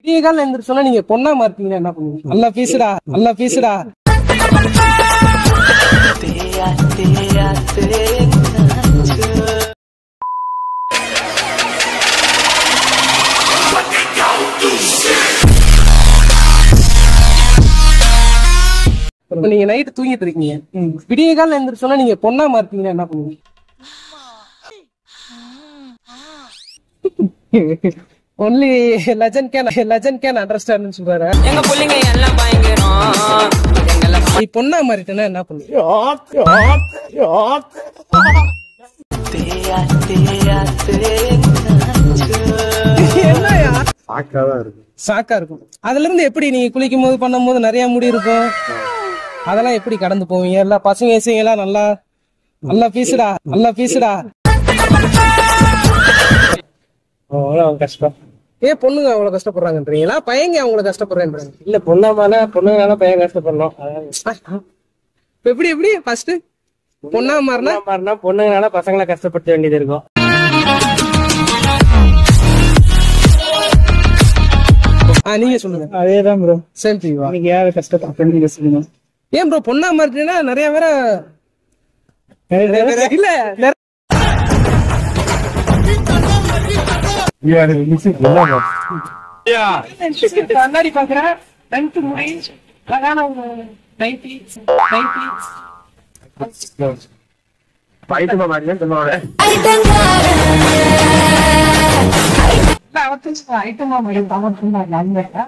விடிய காலம் எந்திரிச்சோன்னா நீங்க பொண்ணா மாறுத்தீங்கன்னா என்ன பண்ணுவீங்க நல்லா பேசுடா நல்லா பேசுடா இப்ப நீங்க நைட்டு தூங்கிட்டு இருக்கீங்க விடிய காலம் எந்திரிச்சோன்னா நீங்க பொண்ணா மாறுத்தீங்கன்னா என்ன பண்ணுவீங்க only legend can legend can understand சொல்றாரு எங்க புள்ளைங்க எல்லாம் பயங்கரம் எங்கெல்லாம் நீ பொண்ணா மாறிட்டேன்னா என்ன பண்ணுவீங்க என்னய்யா? சாக்கா இருக்கும் அதுல இருந்து எப்படி நீங்க குளிக்கும் போது பண்ணும் போது நிறைய முடி இருக்கும் அதெல்லாம் எப்படி கடந்து போவீங்க எல்லா பசங்க இசைங்க எல்லாம் நல்லா நல்லா பேசுடா நல்லா பேசுடா அவ்வளோ கஷ்டம் ஏன் பொண்ணுங்க அவ்வளவு கஷ்டப்படுறாங்கன்றீங்களா பையங்க அவங்கள கஷ்டப்படுறேன்றாங்க இல்ல பொண்ணாமல பொண்ணுங்களால பையன் கஷ்டப்படணும் அதான் இப்ப எப்படி எப்படி ஃபர்ஸ்ட் பொண்ணா மாறினா பொண்ணா மாறினா பொண்ணுங்களால பசங்களை கஷ்டப்படுத்த வேண்டியது இருக்கும் ஆ, நீங்க சொல்லுங்க அதேதான் ப்ரோ சேம் தீவா இன்னைக்கு யாரு கஷ்டப்பட்டு நீங்க சொல்லுங்க ஏன் ப்ரோ பொண்ணா மாறிட்டீங்கன்னா நிறைய பேர இல்ல நிறைய- கண்ணாடி பாக்குறேன் டென்த் முடி அழகான ஒரு டைட்டி டைட்டி இல்ல அவத்து ஐட்டமா மேடம் தமர்த்துமா நன்மையா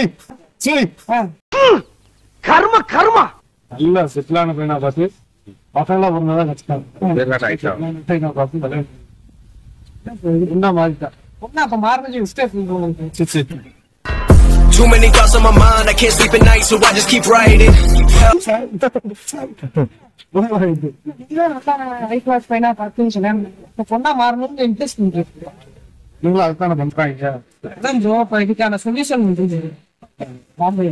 நல்ல செட்டிலான பையனா பார்த்து பசங்களா பிறந்தாதான் கஷ்டம் பையனா பார்த்து கல்யாணம் என்ன மாறிட்டா பொண்ணா அப்ப மாறினது மிஸ்டேக் சரி சரி Too many thoughts on my mind, I can't sleep at night, so I just keep writing. இதுதான் நல்லா ஹை கிளாஸ் பையனா பார்த்துன்னு சொன்னேன் இப்ப பொண்ணா மாறணும்னு இன்ட்ரெஸ்ட் இருக்கு நீங்களும் அதுதானே பண்றாங்க அதான் ப்ரோ இப்ப இதுக்கான சொல்யூஷன் வந்து பாம்பே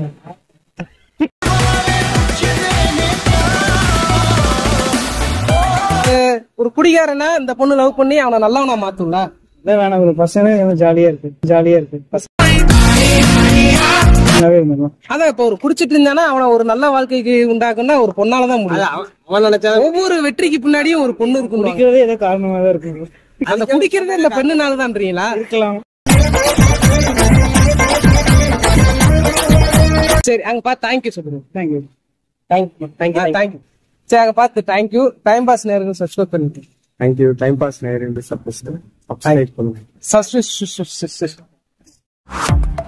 ஒரு குடிகாரனா இந்த பொண்ணு லவ் பண்ணி அவனை நல்லவனா மாத்தும்ல இதான் வேணாம் ப்ரோ பசங்க ஜாலியா இருக்கு ஜாலியா இருக்கு பசங்க நல்லாவே இருந்தோம். அதான் இப்ப ஒரு குடிச்சிட்டு இருந்தானா அவனை ஒரு நல்ல வாழ்க்கைக்கு உண்டாக்குன்னா ஒரு பொண்ணாலதான் முடியும் அவன் நினைச்சா ஒவ்வொரு வெற்றிக்கு பின்னாடியும் ஒரு பொண்ணு இருக்கும் குடிக்கிறதே ஏதோ காரணமா தான் இருக்கு bro. அந்த குடிக்கிறதே இல்ல பெண்ணுனாலதான்றீங்களா இருக்கலாம் சரி அங்க பார்த்து தேங்க்யூ சொல்லுங்க தேங்க்யூ தேங்க்யூ தேங்க்யூ தேங்க்யூ சரி அங்க பார்த்து தேங்க்யூ டைம் பாஸ் நேரம் சப்ஸ்கிரைப் பண்ணிட்டு தேங்க்யூ டைம் பாஸ் நேரம் சப்ஸ்கிரைப் பண்ணுங்க சப்ஸ்கிரைப்